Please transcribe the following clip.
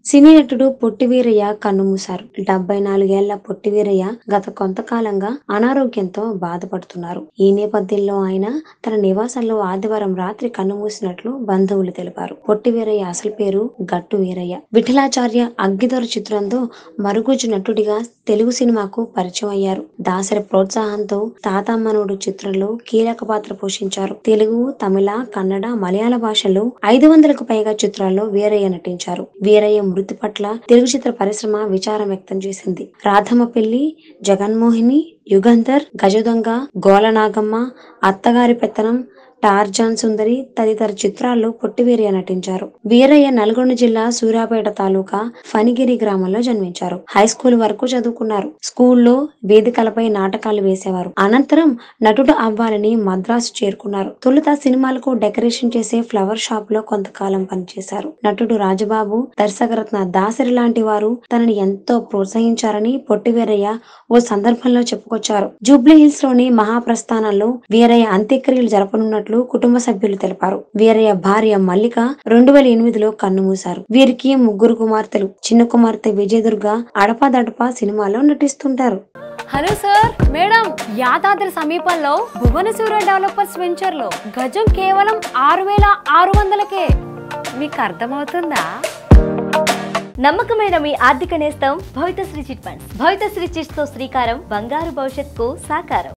సినీ నటుడు పొట్టి వీరయ్య కన్నుమూశారు డెబ్బై నాలుగేళ్ల పొట్టి వీరయ్య గత కొంతకాలంగా అనారోగ్యంతో బాధపడుతున్నారు ఈ నేపథ్యంలో ఆయన తన నివాసంలో ఆదివారం రాత్రి కన్నుమూసినట్లు బంధువులు తెలిపారు పొట్టి వీరయ్య అసలు పేరు గట్టు వీరయ్య విఠలాచార్య అగ్గిదొర చిత్రంతో మరుగుజ్జు నటుడిగా తెలుగు సినిమాకు పరిచయం అయ్యారు దాసరి ప్రోత్సాహంతో తాతామ్మనుడు చిత్రంలో కీలక పాత్ర పోషించారు తెలుగు తమిళ కన్నడ మలయాళ భాషల్లో ఐదు వందలకు పైగా చిత్రాల్లో వీరయ్య నటించారు వీరయ్య మృతి పట్ల తెలుగు చిత్ర పరిశ్రమ విచారం వ్యక్తం చేసింది రాధమ్మ పెళ్లి జగన్మోహిని యుగంధర్ గజదొంగ గోలనాగమ్మ అత్తగారి పెత్తనం టార్జాన్ సుందరి తదితర చిత్రాల్లో పొట్టి వీరయ్య నటించారు వీరయ్య నల్గొండ జిల్లా సూర్యాపేట తాలూకా ఫణిగిరి గ్రామంలో జన్మించారు హై స్కూల్ వరకు చదువుకున్నారు స్కూల్లో వేదికలపై నాటకాలు వేసేవారు అనంతరం నటుడు అవ్వాలని మద్రాసు చేరుకున్నారు తొలుత సినిమాలకు డెకరేషన్ చేసే ఫ్లవర్ షాప్ లో కొంతకాలం పనిచేశారు నటుడు రాజబాబు దర్శకరత్న దాసరి లాంటి వారు తనని ఎంతో ప్రోత్సహించారని పొట్టి వీరయ్య ఓ సందర్భంలో చెప్పుకొచ్చారు జూబ్లీ హిల్స్ లోని మహాప్రస్థానంలో వీరయ్య అంత్యక్రియలు జరపనున్నట్లు కుటుంబ సభ్యులు తెలిపారు వీరయ్య భార్య మల్లిక రెండు వేల ఎనిమిదిలో కన్నుమూశారు వీరికి ముగ్గురు కుమార్తెలు చిన్న కుమార్తె విజయదుర్గ అడపాదడపా సినిమాలో నటిస్తుంటారు హలో సార్ మేడం యాదాద్రి సమీపంలో భువనసూర డెవలపర్స్ వెంచర్ లో గజం కేవలం ఆరు వేల ఆరు వందలకే మీకు అర్థమవుతుందా నమ్మకమైన మీ ఆర్థిక నేస్తం Bhavithasri chit funds Bhavithasri chits తో శ్రీకారం బంగారు భవిష్యత్కు సాకారం